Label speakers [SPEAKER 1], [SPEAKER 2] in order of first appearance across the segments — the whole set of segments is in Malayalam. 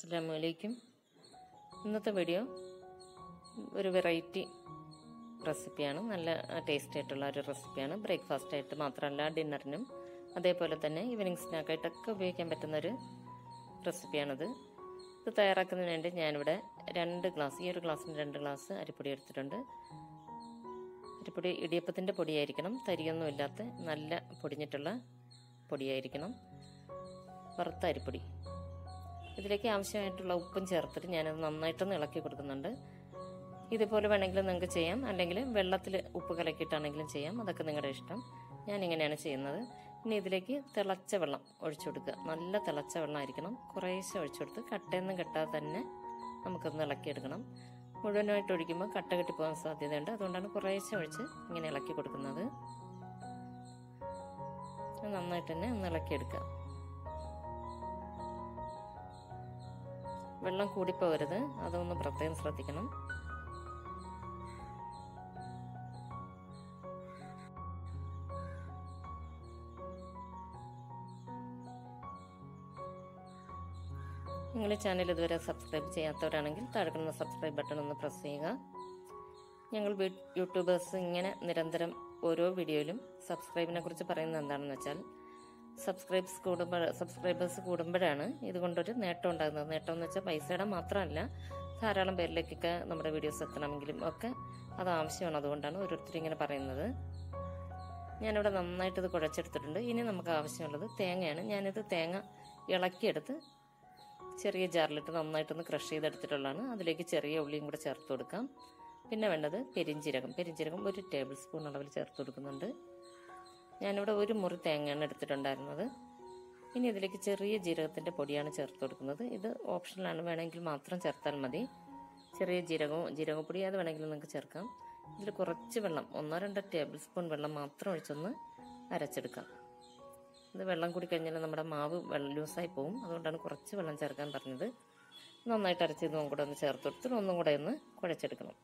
[SPEAKER 1] അസ്സാം വലൈക്കും ഇന്നത്തെ വീഡിയോ ഒരു വെറൈറ്റി റെസിപ്പിയാണ് നല്ല ടേസ്റ്റി ആയിട്ടുള്ള ഒരു റെസിപ്പിയാണ് ബ്രേക്ക്ഫാസ്റ്റ് ആയിട്ട് മാത്രമല്ല ഡിന്നറിനും അതേപോലെ തന്നെ ഈവനിങ് സ്നാക്കായിട്ടൊക്കെ ഉപയോഗിക്കാൻ പറ്റുന്ന ഒരു റെസിപ്പിയാണിത് ഇത് തയ്യാറാക്കുന്നതിന് വേണ്ടി ഞാനിവിടെ രണ്ട് ഗ്ലാസ് ഈ ഒരു ഗ്ലാസ്സിന് രണ്ട് ഗ്ലാസ് അരിപ്പൊടി എടുത്തിട്ടുണ്ട് അരിപ്പൊടി ഇടിയപ്പത്തിൻ്റെ പൊടിയായിരിക്കണം തരിയൊന്നും ഇല്ലാത്ത നല്ല പൊടിഞ്ഞിട്ടുള്ള പൊടിയായിരിക്കണം വറുത്ത അരിപ്പൊടി ഇതിലേക്ക് ആവശ്യമായിട്ടുള്ള ഉപ്പും ചേർത്തിട്ട് ഞാനത് നന്നായിട്ടൊന്ന് ഇളക്കി കൊടുക്കുന്നുണ്ട് ഇതുപോലെ വേണമെങ്കിൽ നിങ്ങൾക്ക് ചെയ്യാം അല്ലെങ്കിൽ വെള്ളത്തിൽ ഉപ്പ് കലക്കിയിട്ടാണെങ്കിലും ചെയ്യാം അതൊക്കെ നിങ്ങളുടെ ഇഷ്ടം ഞാൻ ഇങ്ങനെയാണ് ചെയ്യുന്നത് ഇനി ഇതിലേക്ക് തിളച്ച വെള്ളം ഒഴിച്ചു കൊടുക്കുക നല്ല തിളച്ച വെള്ളമായിരിക്കണം കുറേശ്ശെ ഒഴിച്ചു കൊടുത്ത് കട്ടയൊന്നും കെട്ടാതെ തന്നെ നമുക്കൊന്ന് ഇളക്കിയെടുക്കണം മുഴുവനായിട്ട് ഒഴിക്കുമ്പോൾ കട്ട കെട്ടി പോകാൻ സാധ്യതയുണ്ട് അതുകൊണ്ടാണ് കുറേശ്ശെ ഒഴിച്ച് ഇങ്ങനെ ഇളക്കി കൊടുക്കുന്നത് നന്നായിട്ട് തന്നെ ഒന്ന് ഇളക്കിയെടുക്കുക വെള്ളം കൂടിപ്പോകരുത് അതൊന്ന് പ്രത്യേകം ശ്രദ്ധിക്കണം നിങ്ങൾ ചാനൽ ഇതുവരെ സബ്സ്ക്രൈബ് ചെയ്യാത്തവരാണെങ്കിൽ താഴെക്കുന്ന സബ്സ്ക്രൈബ് ബട്ടൺ ഒന്ന് പ്രസ് ചെയ്യുക ഞങ്ങൾ യൂട്യൂബേഴ്സ് ഇങ്ങനെ നിരന്തരം ഓരോ വീഡിയോയിലും സബ്സ്ക്രൈബിനെ കുറിച്ച് പറയുന്നത് എന്താണെന്ന് വെച്ചാൽ സബ്സ്ക്രൈബ്സ് കൂടുമ്പോൾ സബ്സ്ക്രൈബേഴ്സ് കൂടുമ്പോഴാണ് ഇതുകൊണ്ടൊരു നേട്ടം ഉണ്ടാകുന്നത് നേട്ടം എന്ന് വെച്ചാൽ പൈസയുടെ മാത്രമല്ല ധാരാളം പേരിലേക്കൊക്കെ നമ്മുടെ വീഡിയോസ് എത്തണമെങ്കിലും ഒക്കെ അത് ആവശ്യമാണ് അതുകൊണ്ടാണ് ഓരോരുത്തരും ഇങ്ങനെ പറയുന്നത് ഞാനിവിടെ നന്നായിട്ട് ഇത് കുഴച്ചെടുത്തിട്ടുണ്ട് ഇനി നമുക്ക് ആവശ്യമുള്ളത് തേങ്ങയാണ് ഞാനിത് തേങ്ങ ഇളക്കിയെടുത്ത് ചെറിയ ജാറിലിട്ട് നന്നായിട്ടൊന്ന് ക്രഷ് ചെയ്തെടുത്തിട്ടുള്ളതാണ് അതിലേക്ക് ചെറിയ ഉള്ളിയും കൂടെ ചേർത്ത് കൊടുക്കാം പിന്നെ വേണ്ടത് പെരിഞ്ചീരകം പെരിഞ്ചീരകം ഒരു ടേബിൾ സ്പൂൺ അളവിൽ ചേർത്ത് കൊടുക്കുന്നുണ്ട് ഞാനിവിടെ ഒരു മുറി തേങ്ങയാണ് എടുത്തിട്ടുണ്ടായിരുന്നത് ഇനി ഇതിലേക്ക് ചെറിയ ജീരകത്തിൻ്റെ പൊടിയാണ് ചേർത്ത് കൊടുക്കുന്നത് ഇത് ഓപ്ഷനിലാണ് വേണമെങ്കിൽ മാത്രം ചേർത്താൽ മതി ചെറിയ ജീരകവും ജീരകപ്പൊടി അത് വേണമെങ്കിൽ നിങ്ങൾക്ക് ചേർക്കാം ഇതിൽ കുറച്ച് വെള്ളം ഒന്നോ രണ്ടോ ടേബിൾ സ്പൂൺ വെള്ളം മാത്രം ഒഴിച്ചൊന്ന് അരച്ചെടുക്കാം ഇത് വെള്ളം കൂടി കഴിഞ്ഞാൽ നമ്മുടെ മാവ് ലൂസായി പോകും അതുകൊണ്ടാണ് കുറച്ച് വെള്ളം ചേർക്കാൻ പറഞ്ഞത് നന്നായിട്ട് അരച്ച് ഇതും കൂടെ ഒന്ന് ചേർത്ത് കൊടുത്തിട്ട് ഒന്നും കൂടെ ഒന്ന് കുഴച്ചെടുക്കണം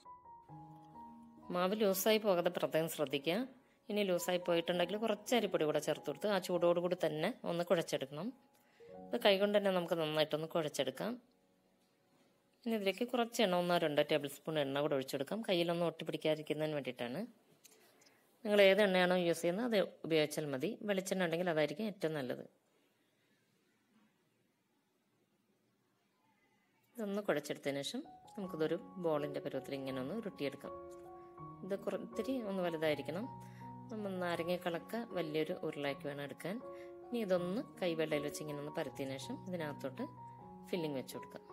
[SPEAKER 1] മാവ് ലൂസായി പോകാതെ പ്രത്യേകം ശ്രദ്ധിക്കുക ഇനി ലൂസായി പോയിട്ടുണ്ടെങ്കിൽ കുറച്ച് അരിപ്പൊടി കൂടെ ചേർത്ത് കൊടുത്ത് ആ ചൂടോടുകൂടി തന്നെ ഒന്ന് കുഴച്ചെടുക്കണം ഇത് കൈകൊണ്ട് തന്നെ നമുക്ക് നന്നായിട്ടൊന്ന് കുഴച്ചെടുക്കാം ഇനി ഇതിലേക്ക് കുറച്ച് എണ്ണ ഒന്നോ രണ്ടോ ടേബിൾ സ്പൂൺ എണ്ണ കൂടെ ഒഴിച്ചെടുക്കാം കയ്യിലൊന്നും ഒട്ടിപ്പിടിക്കാതിരിക്കുന്നതിന് വേണ്ടിയിട്ടാണ് നിങ്ങൾ ഏത് എണ്ണയാണോ യൂസ് ചെയ്യുന്നത് അത് ഉപയോഗിച്ചാൽ മതി വെളിച്ചെണ്ണ ഉണ്ടെങ്കിൽ അതായിരിക്കും ഏറ്റവും നല്ലത് ഇതൊന്ന് കുഴച്ചെടുത്തതിന് ശേഷം നമുക്കിതൊരു ബോളിൻ്റെ പരുവത്തിൽ ഇങ്ങനെ ഒന്ന് ഉരുട്ടിയെടുക്കാം ഇത് കുറത്തിരി ഒന്ന് വലുതായിരിക്കണം നമ്മൾ നാരങ്ങക്കളക്ക വലിയൊരു ഉരുളാക്കി വേണം എടുക്കാൻ ഇനി ഇതൊന്ന് കൈവെള്ളയിൽ വെച്ച് ഇങ്ങനെ ഒന്ന് പരത്തിയതിന് ശേഷം ഇതിനകത്തോട്ട് ഫില്ലിങ് വെച്ച് കൊടുക്കാം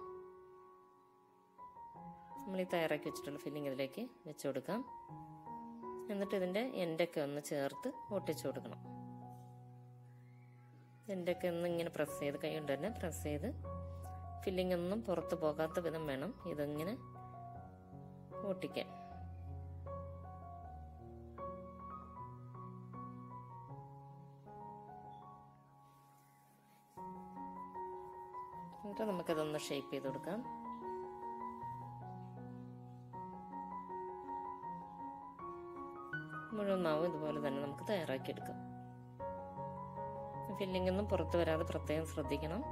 [SPEAKER 1] നമ്മൾ ഈ തയ്യാറാക്കി വെച്ചിട്ടുള്ള ഫില്ലിങ് ഇതിലേക്ക് വെച്ച് കൊടുക്കാം എന്നിട്ട് ഇതിൻ്റെ എൻ്റെയൊക്കെ ഒന്ന് ചേർത്ത് ഒട്ടിച്ചു കൊടുക്കണം എൻ്റെയൊക്കെ ഒന്ന് ഇങ്ങനെ പ്രസ് ചെയ്ത് കൈ കൊണ്ട് തന്നെ പ്രസ് ചെയ്ത് ഫില്ലിംഗ് ഒന്നും പുറത്ത് പോകാത്ത വിധം വേണം ഇതിങ്ങനെ ഒട്ടിക്കാൻ എന്നിട്ട് നമുക്കതൊന്ന് ഷേപ്പ് ചെയ്ത് കൊടുക്കാം മുഴുവൻ മാവും ഇതുപോലെ തന്നെ നമുക്ക് തയ്യാറാക്കിയെടുക്കാം ഫില്ലിംഗ് ഒന്നും പുറത്ത് വരാതെ പ്രത്യേകം ശ്രദ്ധിക്കണം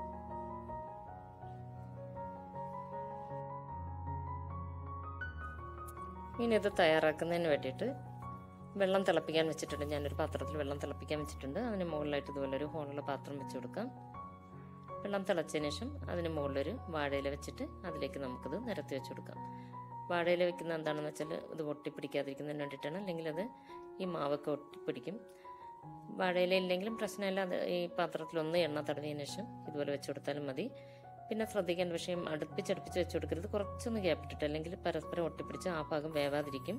[SPEAKER 1] ഇനി ഇത് തയ്യാറാക്കുന്നതിന് വേണ്ടിയിട്ട് വെള്ളം തിളപ്പിക്കാൻ വെച്ചിട്ടുണ്ട് ഞാനൊരു പാത്രത്തിൽ വെള്ളം തിളപ്പിക്കാൻ വെച്ചിട്ടുണ്ട് അതിന് മുകളിലായിട്ട് ഇതുപോലെ ഒരു ഹോളുള്ള പാത്രം വെച്ച് കൊടുക്കാം വെള്ളം തിളച്ചതിന് ശേഷം അതിന് മുകളിലൊരു വാഴയില വെച്ചിട്ട് അതിലേക്ക് നമുക്കിത് നിരത്തി വെച്ച് കൊടുക്കാം വാഴയില വെക്കുന്ന എന്താണെന്ന് വെച്ചാൽ ഇത് ഒട്ടിപ്പിടിക്കാതിരിക്കുന്നതിന് വേണ്ടിയിട്ടാണ് അല്ലെങ്കിൽ അത് ഈ മാവൊക്കെ ഒട്ടിപ്പിടിക്കും വാഴയില ഇല്ലെങ്കിലും പ്രശ്നമില്ല അത് ഈ പാത്രത്തിലൊന്ന് എണ്ണ തടവിയതിന് ശേഷം ഇതുപോലെ വെച്ച് കൊടുത്താലും മതി പിന്നെ ശ്രദ്ധിക്കേണ്ട വിഷയം അടുപ്പിച്ചടുപ്പിച്ച് വെച്ച് കൊടുക്കരുത് കുറച്ചൊന്ന് ഗ്യാപ്പിട്ടിട്ട് അല്ലെങ്കിൽ പരസ്പരം ഒട്ടിപ്പിടിച്ച് ആ ഭാഗം വേവാതിരിക്കും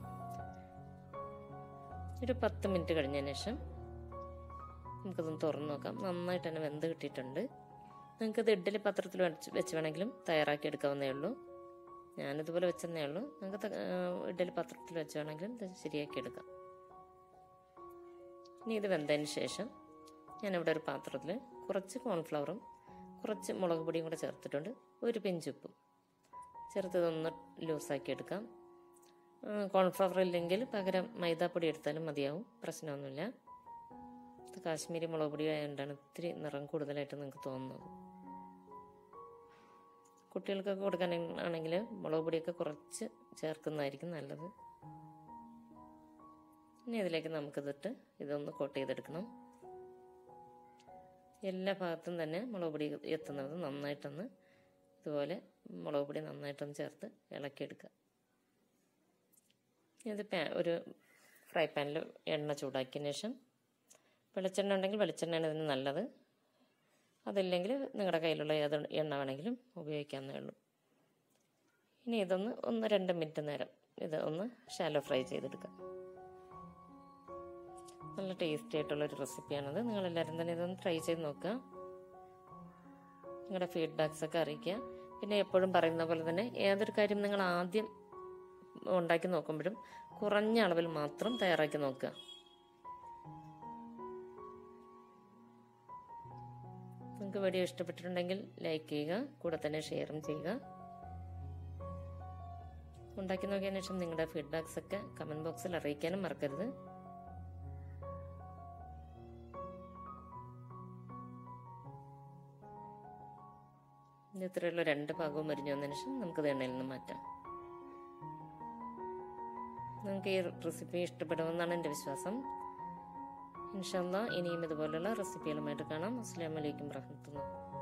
[SPEAKER 1] ഒരു പത്ത് മിനിറ്റ് കഴിഞ്ഞതിന് ശേഷം നമുക്കതൊന്ന് തുറന്നു നോക്കാം നന്നായിട്ട് തന്നെ വെന്ത് കിട്ടിയിട്ടുണ്ട് നിങ്ങൾക്കത് ഇഡ്ഡലി പാത്രത്തിൽ വെച്ച് വെച്ച് വേണമെങ്കിലും തയ്യാറാക്കി എടുക്കാവുന്നേ ഉള്ളൂ ഞാനിതുപോലെ വെച്ചെന്നേ ഉള്ളൂ നിങ്ങൾക്ക് ഇഡ്ഡലി പാത്രത്തിൽ വെച്ച് വേണമെങ്കിലും ഇത് ശരിയാക്കി എടുക്കാം ഇനി ഇത് വെന്തതിന് ശേഷം ഞാനിവിടെ ഒരു പാത്രത്തിൽ കുറച്ച് കോൺഫ്ലവറും കുറച്ച് മുളക് പൊടിയും കൂടെ ചേർത്തിട്ടുണ്ട് ഒരു പിഞ്ചുപ്പും ചേർത്ത് ഇതൊന്ന് ലൂസാക്കി എടുക്കാം കോൺഫ്ലവർ ഇല്ലെങ്കിൽ പകരം മൈദാപ്പൊടി എടുത്താലും മതിയാവും പ്രശ്നമൊന്നുമില്ല ഇത് കാശ്മീരി മുളക് പൊടി ആയതുകൊണ്ടാണ് ഇത്തിരി നിറം കൂടുതലായിട്ട് നിങ്ങൾക്ക് തോന്നുന്നത് കുട്ടികൾക്കൊക്കെ കൊടുക്കാൻ ആണെങ്കിൽ മുളക് പൊടിയൊക്കെ കുറച്ച് ചേർക്കുന്നതായിരിക്കും നല്ലത് ഇനി ഇതിലേക്ക് നമുക്കിതിട്ട് ഇതൊന്ന് കോട്ട് ചെയ്തെടുക്കണം എല്ലാ ഭാഗത്തും തന്നെ മുളക് പൊടി എത്തുന്നത് നന്നായിട്ടൊന്ന് ഇതുപോലെ മുളക് പൊടി നന്നായിട്ടൊന്ന് ചേർത്ത് ഇളക്കിയെടുക്കുക ഇത് പാ ഒരു ഫ്രൈ പാനിൽ എണ്ണ ചൂടാക്കിയതിന് ശേഷം വെളിച്ചെണ്ണ ഉണ്ടെങ്കിൽ വെളിച്ചെണ്ണയാണ് ഇതിന് നല്ലത് അതില്ലെങ്കിൽ നിങ്ങളുടെ കയ്യിലുള്ള ഏത് എണ്ണ വേണമെങ്കിലും ഉപയോഗിക്കാവുന്നേ ഉള്ളൂ ഇനി ഇതൊന്ന് ഒന്ന് രണ്ട് മിനിറ്റ് നേരം ഇത് ഒന്ന് ഷാലോ ഫ്രൈ ചെയ്തെടുക്കാം നല്ല ടേസ്റ്റി ആയിട്ടുള്ളൊരു റെസിപ്പിയാണത് നിങ്ങളെല്ലാവരും തന്നെ ഇതൊന്ന് ട്രൈ ചെയ്ത് നോക്കുക നിങ്ങളുടെ ഫീഡ്ബാക്സ് ഒക്കെ അറിയിക്കുക പിന്നെ എപ്പോഴും പറയുന്ന പോലെ തന്നെ ഏതൊരു കാര്യം നിങ്ങൾ ആദ്യം ഉണ്ടാക്കി നോക്കുമ്പോഴും കുറഞ്ഞ അളവിൽ മാത്രം തയ്യാറാക്കി നോക്കുക നിങ്ങൾക്ക് വീഡിയോ ഇഷ്ടപ്പെട്ടിട്ടുണ്ടെങ്കിൽ ലൈക്ക് ചെയ്യുക കൂടെ തന്നെ ഷെയറും ചെയ്യുക ഉണ്ടാക്കി നോക്കിയതിനു ശേഷം നിങ്ങളുടെ ഫീഡ്ബാക്സ് ഒക്കെ കമൻറ്റ് ബോക്സിൽ അറിയിക്കാനും മറക്കരുത് ഇത് ഇത്രയുള്ള രണ്ട് ഭാഗവും മരിഞ്ഞു വന്നതിന് ശേഷം നമുക്കത് എണ്ണയിൽ നിന്ന് മാറ്റാം നിങ്ങൾക്ക് ഈ റെസിപ്പി ഇഷ്ടപ്പെടുമെന്നാണ് എൻ്റെ വിശ്വാസം ഇൻഷല്ല ഇനിയും ഇതുപോലുള്ള റെസിപ്പികളുമായിട്ട് കാണാം അസ്സാം വലൈക്കും വറഹമത്തുള്ള